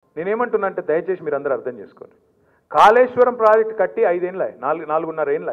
నేనేమంటున్నా అంటే దయచేసి మీరు అందరూ అర్థం చేసుకోండి కాళేశ్వరం ప్రాజెక్టు కట్టి ఐదేళ్ళ నాలుగు నాలుగున్నర ఏళ్ళ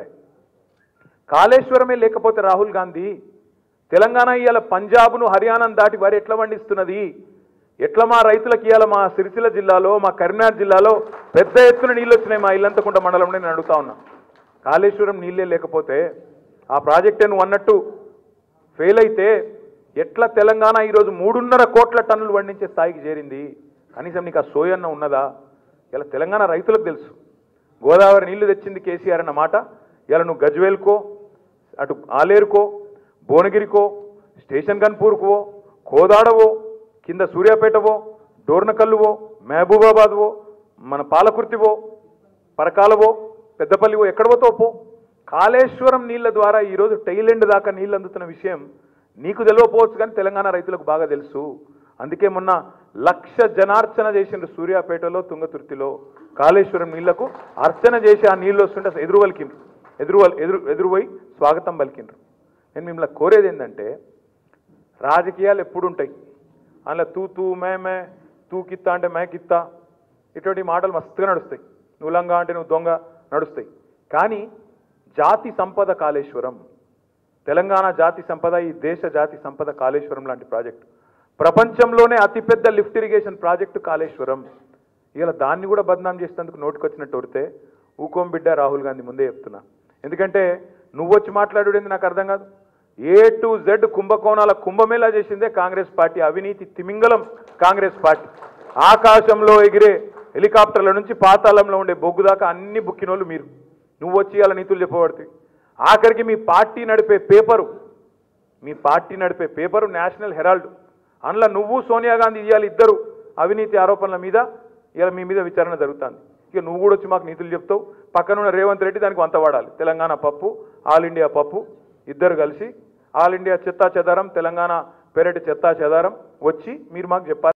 కాళేశ్వరమే లేకపోతే రాహుల్ గాంధీ తెలంగాణ ఇవాళ పంజాబ్ను హర్యానాను దాటి వరి ఎట్లా పండిస్తున్నది ఎట్లా మా రైతులకు ఇవాళ మా సిరిసిల్ల జిల్లాలో మా కరీంనగర్ జిల్లాలో పెద్ద ఎత్తున నీళ్ళు వచ్చినాయి మా ఇల్లంతకుంట మండలంలో నేను అడుగుతా ఉన్నా కాళేశ్వరం నీళ్ళే లేకపోతే ఆ ప్రాజెక్టే నువ్వు అన్నట్టు ఫెయిల్ అయితే ఎట్లా తెలంగాణ ఈరోజు మూడున్నర కోట్ల టన్నులు పండించే స్థాయికి చేరింది కనీసం నీకు ఆ సోయన్న ఉన్నదా ఇలా తెలంగాణ రైతులకు తెలుసు గోదావరి నీళ్లు తెచ్చింది కేసీఆర్ అన్న మాట ఇలా నువ్వు గజ్వేల్కో అటు ఆలేరుకో భువనగిరికో స్టేషన్ గన్పూర్కో కోదాడవో కింద సూర్యాపేటవో డోర్నకల్లువో మహబూబాబాద్వో మన పాలకుర్తివో పరకాలవో పెద్దపల్లివో ఎక్కడ పోతావు పో కాళేశ్వరం నీళ్ల ద్వారా ఈరోజు టైలెండ్ దాకా నీళ్ళు అందుతున్న విషయం నీకు తెలియకపోవచ్చు కానీ తెలంగాణ రైతులకు బాగా తెలుసు అందుకే మొన్న లక్ష జనార్చన చేసిండ్రు సూర్యాపేటలో తుంగతుర్తిలో కాళేశ్వరం నీళ్లకు అర్చన చేసి ఆ నీళ్ళు వస్తుంటే అసలు ఎదురు వలికిండ్రు ఎదురు వల్- ఎదురు ఎదురుపోయి స్వాగతం పలికిండ్రు నేను మిమ్మల్ని కోరేది ఏంటంటే రాజకీయాలు ఎప్పుడు ఉంటాయి అందులో తూ తూ మే మే తూ కిత్తా అంటే మే కిత్తా ఇటువంటి మాటలు మస్తుగా నడుస్తాయి నువ్వు లంగా అంటే నువ్వు దొంగ నడుస్తాయి కానీ జాతి సంపద కాళేశ్వరం తెలంగాణ జాతి సంపద ఈ దేశ జాతి సంపద కాళేశ్వరం లాంటి ప్రాజెక్టు ప్రపంచంలోనే అతిపెద్ద లిఫ్ట్ ఇరిగేషన్ ప్రాజెక్టు కాళేశ్వరం ఇలా దాన్ని కూడా బదనాం చేసేందుకు నోటుకొచ్చినట్టు వరితే ఊకోం బిడ్డ రాహుల్ గాంధీ ముందే చెప్తున్నా ఎందుకంటే నువ్వు వచ్చి మాట్లాడేది నాకు అర్థం కాదు ఏ టు జెడ్ కుంభకోణాల కుంభమేళా చేసిందే కాంగ్రెస్ పార్టీ అవినీతి తిమింగలం కాంగ్రెస్ పార్టీ ఆకాశంలో ఎగిరే హెలికాప్టర్ల నుంచి పాతాళంలో ఉండే బొగ్గు దాకా అన్ని బుక్కినోళ్ళు మీరు నువ్వు వచ్చి అలా నీతులు చెప్పబడుతుంది ఆఖరికి మీ పార్టీ నడిపే పేపరు మీ పార్టీ నడిపే పేపరు నేషనల్ హెరాల్డ్ అందులో నువ్వు సోనియా గాంధీ ఇవాళ ఇద్దరు అవినీతి ఆరోపణల మీద ఇలా మీ మీద విచారణ జరుగుతుంది ఇక నువ్వు కూడా వచ్చి మాకు నీతులు చెప్తావు పక్కన ఉన్న రేవంత్ రెడ్డి దానికి వంత వాడాలి తెలంగాణ పప్పు ఆల్ ఇండియా పప్పు ఇద్దరు కలిసి ఆల్ ఇండియా చెత్తా చెదారం తెలంగాణ పేరటి చెత్తా చెదారం వచ్చి మీరు మాకు చెప్పాలి